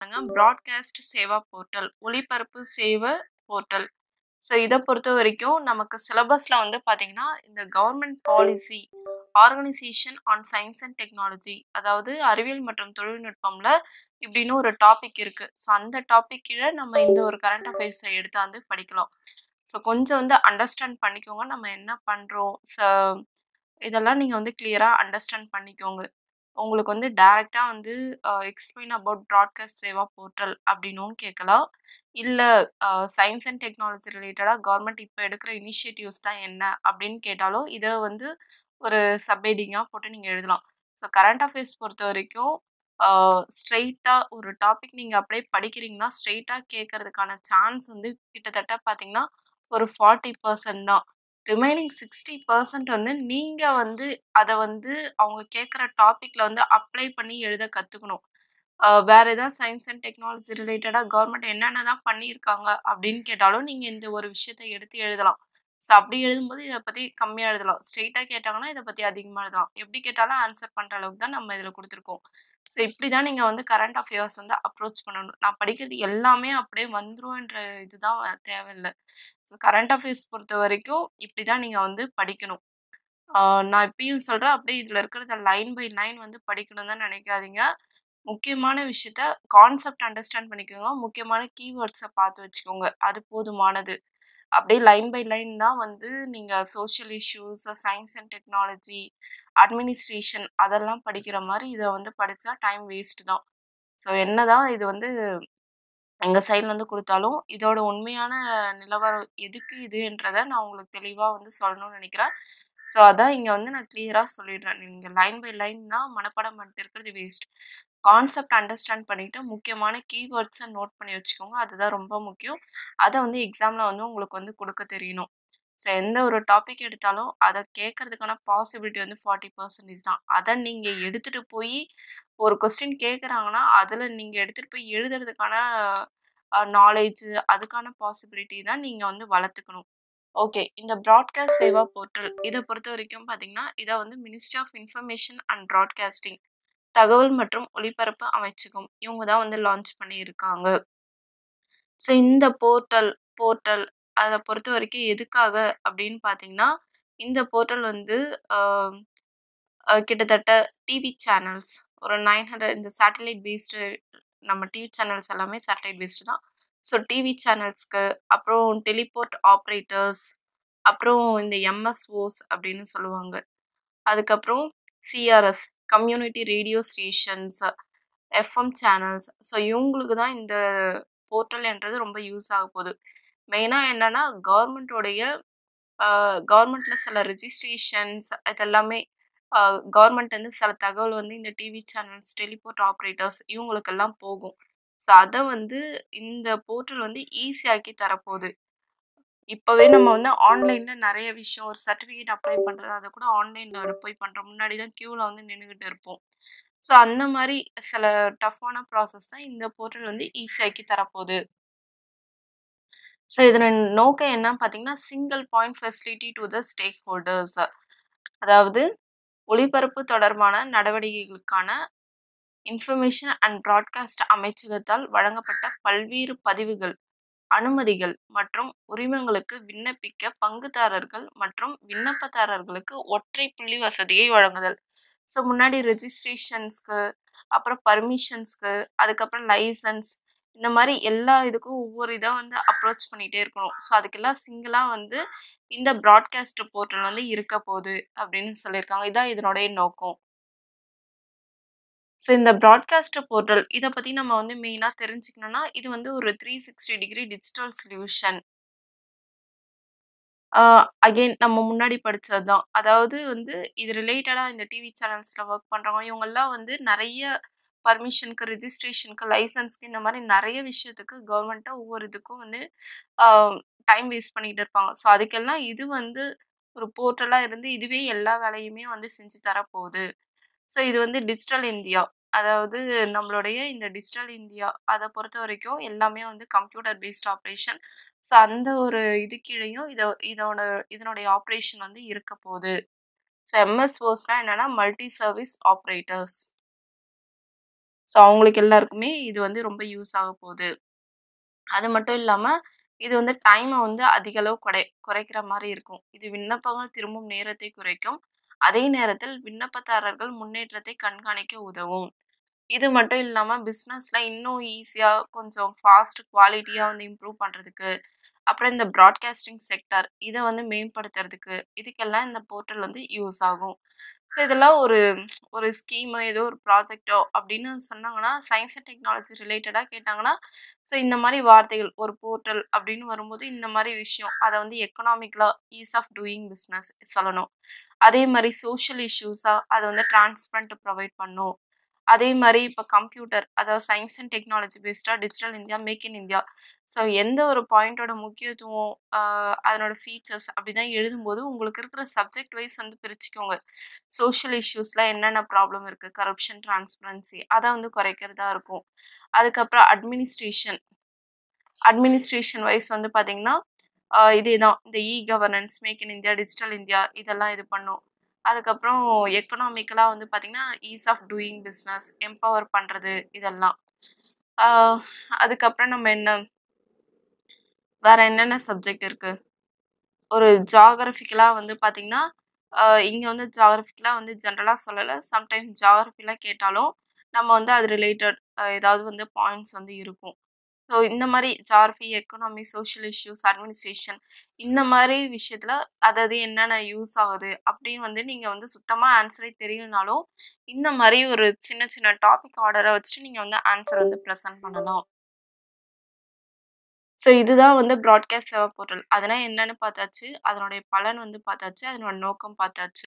Broadcast Seva portal ஒளிபரப்பு சேவை portal. So இத பொறுத்தவரைக்கும் நமக்கு சிலபஸ்ல வந்து பார்த்தீங்கன்னா, இந்த government policy, organisation on science and technology அதாவது அறிவியல் மற்றும் தொழில்நுட்பம்ல இப்படின்னு ஒரு டாபிக் இருக்கு. ஸோ அந்த டாபிக் கீழ நம்ம இந்த ஒரு கரண்ட் அஃபேர்ஸ எடுத்தாந்து படிக்கலாம். ஸோ கொஞ்சம் வந்து அண்டர்ஸ்டாண்ட் பண்ணிக்கோங்க. நம்ம என்ன பண்றோம்? ச இதெல்லாம் நீங்க வந்து கிளியரா அண்டர்ஸ்டாண்ட் பண்ணிக்கோங்க. உங்களுக்கு வந்து டைரக்ட்டா வந்து அ explain about broadcast Seva portal அப்படின்னும் கேட்கலாம். இல்ல அ சயன்ஸ் அண்ட் டெக்னாலஜி ரிலேட்டடா கவர்ன்மெண்ட் இப்ப எடுக்கிற இனிஷியேட்டிவ்ஸ் தான் என்ன அப்படின்னு கேட்டாலும், இத வந்து ஒரு சப் ஹெட்டிங்கா போட்டு நீங்க எழுதலாம். ஸோ கரண்ட் அஃபேர்ஸ் பொறுத்தவரைக்கும் அ ஸ்ட்ரெய்ட்டா ஒரு டாபிக் நீங்க அப்படியே படிக்கிறீங்கன்னா, ஸ்ட்ரெய்ட்டா கேட்கறதுக்கான சான்ஸ் வந்து கிட்டத்தட்ட பார்த்தீங்கன்னா, ஒரு 40% தான். ரிமைனிங் 60% வந்து நீங்க வந்து அத வந்து அவங்க கேட்கிற டாபிக்ல வந்து அப்ளை பண்ணி எழுத கத்துக்கணும். அ வேற ஏதாவது சயன்ஸ் அண்ட் டெக்னாலஜி ரிலேட்டடா கவர்ன்மெண்ட் என்னென்னலாம் பண்ணியிருக்காங்க அப்படின்னு கேட்டாலும், நீங்க இந்த ஒரு விஷயத்த எடுத்து எழுதலாம். ஸோ அப்படி எழுதும்போது இத பத்தி கம்மியா எழுதலாம். ஸ்ட்ரெய்ட்டா கேட்டாங்கன்னா, இத பத்தி அதிகமா எழுதலாம். எப்படி கேட்டாலும் ஆன்சர் பண்ற அளவுக்கு தான் நம்ம இதுல குடுத்துருக்கோம். ஸோ இப்படி தான் நீங்க வந்து கரண்ட் அஃபேர்ஸ் வந்து அப்ரோச் பண்ணணும். நான் படிக்கிறது எல்லாமே அப்படியே வந்துரும்ன்ற இதுதான் தேவையில்ல. ஸோ கரண்ட் அஃபேர்ஸ் பொறுத்தவரைக்கும் இப்படி தான் நீங்க வந்து படிக்கணும். ஆ நான் இப்பயும் சொல்றேன், அப்படியே இதுல இருக்கிறத லைன் பை லைன் வந்து படிக்கணும்னு தான் நினைக்காதீங்க. முக்கியமான விஷயத்த கான்செப்ட் அண்டர்ஸ்டாண்ட் பண்ணிக்கோங்க. முக்கியமான கீவேர்ட்ஸ பார்த்து வச்சுக்கோங்க. அது போதுமானது. அப்படியே லைன் பை லைன் தான் வந்து நீங்க social issues, science and technology, administration அதெல்லாம் படிக்கிற மாரி இத வந்து படிச்சா டைம் வேஸ்ட் தான். ஸோ என்னதான் இது வந்து எங்க சைட்ல இருந்து குடுத்தாலும், இதோட உண்மையான நிலவரம் எதுக்கு இதுன்றத நான் உங்களுக்கு தெளிவா வந்து சொல்லணும்னு நினைக்கிறேன். ஸோ அதான் இங்க வந்து நான் கிளியரா சொல்லிடுறேன். நீங்க லைன் பை லைன் தான் மனப்பாடம் பண்ணிட்டு இருக்கிறது வேஸ்ட். கான்செப்ட் அண்டர்ஸ்டாண்ட் பண்ணிட்டு முக்கியமான கீவேர்ட்ஸ நோட் பண்ணி வச்சுக்கோங்க. அதுதான் ரொம்ப முக்கியம். அத வந்து எக்ஸாம்ல வந்து உங்களுக்கு வந்து குடுக்க தெரியணும். ஸோ எந்த ஒரு டாபிக் எடுத்தாலும் அத கேட்கறதுக்கான பாசிபிலிட்டி வந்து 40% தான். அத நீங்க எடுத்துட்டு போயி ஒரு கொஸ்டின் கேட்கறாங்கன்னா, அதுல நீங்க எடுத்துட்டு போய் எழுதுறதுக்கான அ நாலேட்ஜ் அதுக்கான பாசிபிலிட்டி தான் நீங்க வந்து வளர்த்துக்கணும். ஓகே. இந்த ப்ராட்காஸ்ட் சேவா போர்ட்டல் இத பொறுத்தவரைக்கும் பார்த்தீங்கன்னா, இத வந்து ministry of information and broadcasting தகவல் மற்றும் ஒலிபரப்பு அமைச்சகம் இவங்க தான் வந்து லான்ச் பண்ணியிருக்காங்க. ஸோ இந்த போர்ட்டல் போர்ட்டல் அத பொறுத்தவரைக்கும் எதுக்காக அப்படின்னு பார்த்தீங்கன்னா, இந்த போர்ட்டல் வந்து அ அ கிட்டத்தட்ட டிவி சேனல்ஸ் ஒரு 900 இந்த சேட்டலைட் பேஸ்டு நம்ம டிவி சேனல்ஸ் எல்லாமே சேட்டலைட் பேஸ்டு தான். ஸோ டிவி சேனல்ஸ்க்கு, அப்புறம் டெலிபோர்ட் ஆப்பரேட்டர்ஸ், அப்புறம் இந்த எம்எஸ்ஓஸ் அப்படின்னு சொல்லுவாங்க. அதுக்கப்புறம் CRS community radio stations, FM channels so இவங்களுக்கு தான் இந்த போர்ட்டல்ன்றது ரொம்ப யூஸ் ஆகப்போது. மெயினா என்னன்னா, கவர்ன்மெண்ட்டோடைய அ கவர்ன்மெண்ட்ல சில ரிஜிஸ்ட்ரேஷன்ஸ் இதெல்லாமே அ கவர்ன்மெண்ட் வந்து சில தகவல் வந்து இந்த டிவி சேனல்ஸ், டெலிபோர்ட் ஆப்பரேட்டர்ஸ் இவங்களுக்கெல்லாம் போகும். ஸோ அத வந்து இந்த போர்ட்டல் வந்து ஈஸியாக்கி தரப்போது. இப்பவே நம்ம வந்து ஆன்லைன்ல நெறைய விஷயம் ஒரு சர்டிஃபிகேட் அப்ளை பண்றது, அத கூட ஆன்லைன்ல போய் பண்றோம். முன்னாடி தான் கியூல வந்து நின்னுகிட்டு இருப்போம். ஸோ அந்த மாரி சில டஃப்பான ப்ராசஸ் தான் இந்த போர்ட்டல் வந்து ஈஸியாக்கி தரப்போது. ஸோ இதன் நோக்கம் என்னன்னு பார்த்தீங்கன்னா, single point facility to the stakeholders அதாவது ஒளிபரப்பு தொடர்பான நடவடிக்கைகளுக்கான இன்ஃபர்மேஷன் அண்ட் ப்ராட்காஸ்ட் அமைச்சகத்தால் வழங்கப்பட்ட பல்வேறு பதிவுகள், அனுமதிகள் மற்றும் உரிமங்களுக்கு விண்ணப்பிக்க பங்குதாரர்கள் மற்றும் விண்ணப்பதாரர்களுக்கு ஒற்றை புள்ளி வசதியை வழங்குதல். ஸோ முன்னாடி ரெஜிஸ்ட்ரேஷன்ஸ்க்கு, அப்புறம் பர்மிஷன்ஸ்க்கு, அதுக்கப்புறம் லைசென்ஸ் இந்த மாரி எல்லா இதுக்கும் ஒவ்வொரு இதா வந்து அப்ரோச் பண்ணிட்டே இருக்கணும். ஸோ அதுக்கெல்லாம் சிங்கிளா வந்து இந்த ப்ராட்காஸ்ட் போர்ட்டல் வந்து இருக்கப்போது அப்படின்னு சொல்லியிருக்காங்க. இதான் இதனுடைய நோக்கம். ஸோ இந்த ப்ராட்காஸ்ட் போர்ட்டல் இத பத்தி நம்ம வந்து மெயினா தெரிஞ்சுக்கணும்னா, இது வந்து ஒரு 360 டிகிரி டிஜிட்டல் சொல்யூஷன். ஆ அகைன் நம்ம முன்னாடி படிச்சது தான். அதாவது வந்து இது ரிலேட்டடா இந்த டிவி சேனல்ஸ்ல வொர்க் பண்றவங்க இவங்கலாம் வந்து நெறைய பர்மிஷனுக்கு, ரெஜிஸ்ட்ரேஷனுக்கு, லைசென்ஸ்க்கு இந்த மாரி நெறைய விஷயத்துக்கு கவர்ன்மெண்ட்ட ஒவ்வொரு இதுக்கும் வந்து ஆ டைம் வேஸ்ட் பண்ணிட்டு இருப்பாங்க. ஸோ அதுக்கெல்லாம் இது வந்து ஒரு போர்ட்டலா இருந்து இதுவே எல்லா வேலையுமே வந்து செஞ்சு தரப்போது. ஸோ இது வந்து டிஜிட்டல் இந்தியா. அதாவது நம்மளுடைய இந்த டிஜிட்டல் இந்தியா அத பொறுத்தவரைக்கும் எல்லாமே வந்து கம்ப்யூட்டர் பேஸ்ட் ஆப்பரேஷன். ஸோ அந்த ஒரு இது கீழயும் இத இதோட இதனுடைய ஆப்பரேஷன் வந்து இருக்கப்போது. ஸோ எம்எஸ்ஓஸ்னா என்னன்னா மல்டி சர்வீஸ் ஆப்பரேட்டர்ஸ். ஸோ அவங்களுக்கு எல்லாருக்குமே இது வந்து ரொம்ப யூஸ் ஆக போகுது. அது மட்டும் இல்லாம, இது வந்து டைம வந்து அதிக அளவு கொடை குறைக்கிற மாரி இருக்கும். இது விண்ணப்பங்கள் திரும்பும் நேரத்தை குறைக்கும். அதே நேரத்தில் விண்ணப்பதாரர்கள் முன்னேற்றத்தை கண்காணிக்க உதவும். இது மட்டும் இல்லாம பிசினஸ்ல இன்னும் ஈஸியா கொஞ்சம் ஃபாஸ்ட் குவாலிட்டியா வந்து இம்ப்ரூவ் பண்றதுக்கு, அப்புறம் இந்த பிராட்காஸ்டிங் செக்டார் இத வந்து மேம்படுத்துறதுக்கு, இதுக்கெல்லாம் இந்த போர்ட்டல் வந்து யூஸ் ஆகும். ஸோ இதெல்லாம் ஒரு ஒரு ஸ்கீமோ, ஏதோ ஒரு ப்ராஜெக்ட்டோ அப்படின்னு சொன்னாங்கன்னா, சயன்ஸ் அண்ட் டெக்னாலஜி ரிலேட்டடா கேட்டாங்கன்னா, ஸோ இந்த மாரி வார்த்தைகள் ஒரு போர்ட்டல் அப்படின்னு வரும்போது இந்த மாரி விஷயம். அத வந்து எக்கனாமிக்கலா ஈஸ் ஆஃப் டூயிங் பிசினஸ் சொல்லணும். அதே மாரி சோஷியல் இஷ்யூஸா அத வந்து டிரான்ஸ்பரண்ட் ப்ரொவைட் பண்ணும். அதே மாரி இப்ப கம்ப்யூட்டர் அதாவது சயன்ஸ் அண்ட் டெக்னாலஜி பேஸ்டா digital India, make in India. So எந்த ஒரு பாயிண்டோட முக்கியத்துவம், அ அதனோட ஃபீச்சர்ஸ் அப்படிதான் எழுதும்போது உங்களுக்கு இருக்கிற சப்ஜெக்ட் வைஸ் வந்து பிரிச்சுக்கோங்க. சோஷியல் இஷ்யூஸ்ல என்னென்ன ப்ராப்ளம் இருக்கு, கரப்ஷன், டிரான்ஸ்பரன்சி அத வந்து குறைக்கிறதா இருக்கும். அதுக்கப்புறம் அட்மினிஸ்ட்ரேஷன் அட்மினிஸ்ட்ரேஷன் வைஸ் வந்து பார்த்தீங்கன்னா, அ இதேதான் இந்த e governance, make in India, digital India இதெல்லாம் இது பண்ணும். அதுக்கப்புறம் எக்கனாமிக்கலா வந்து பார்த்தீங்கன்னா, ease of doing business, empower பண்றது இதெல்லாம். ஆ அதுக்கப்புறம் நம்ம என்ன வேற என்னென்ன சப்ஜெக்ட் இருக்கு? ஒரு ஜியோகிராபிக்கலா வந்து பார்த்தீங்கன்னா, அ இங்க வந்து ஜியோகிராபிக்கலா வந்து ஜெனரலா சொல்லல. சம்டைம் ஜியோகிராபில கேட்டாலும், நம்ம வந்து அது ரிலேட்டட் அ ஏதாவது வந்து பாயிண்ட்ஸ் வந்து இருக்கும். ஸோ இந்த மாரி geography, economy, social issues, administration இந்த மாரி விஷயத்துல அதது என்னென்ன யூஸ் ஆகுது அப்படின்னு வந்து நீங்க வந்து சுத்தமா ஆன்சரே தெரியலனாலும், இந்த மாரி ஒரு சின்ன சின்ன டாபிக் ஆர்டர வச்சுட்டு நீங்க வந்து ஆன்சர் வந்து பிரசன்ட் பண்ணலாம். ஸோ இதுதான் வந்து பிராட்காஸ்ட் சேவா போர்ட்டல். அதெல்லாம் என்னன்னு பார்த்தாச்சு. அதனுடைய பலன் வந்து பார்த்தாச்சு. அதனோட நோக்கம் பார்த்தாச்சு.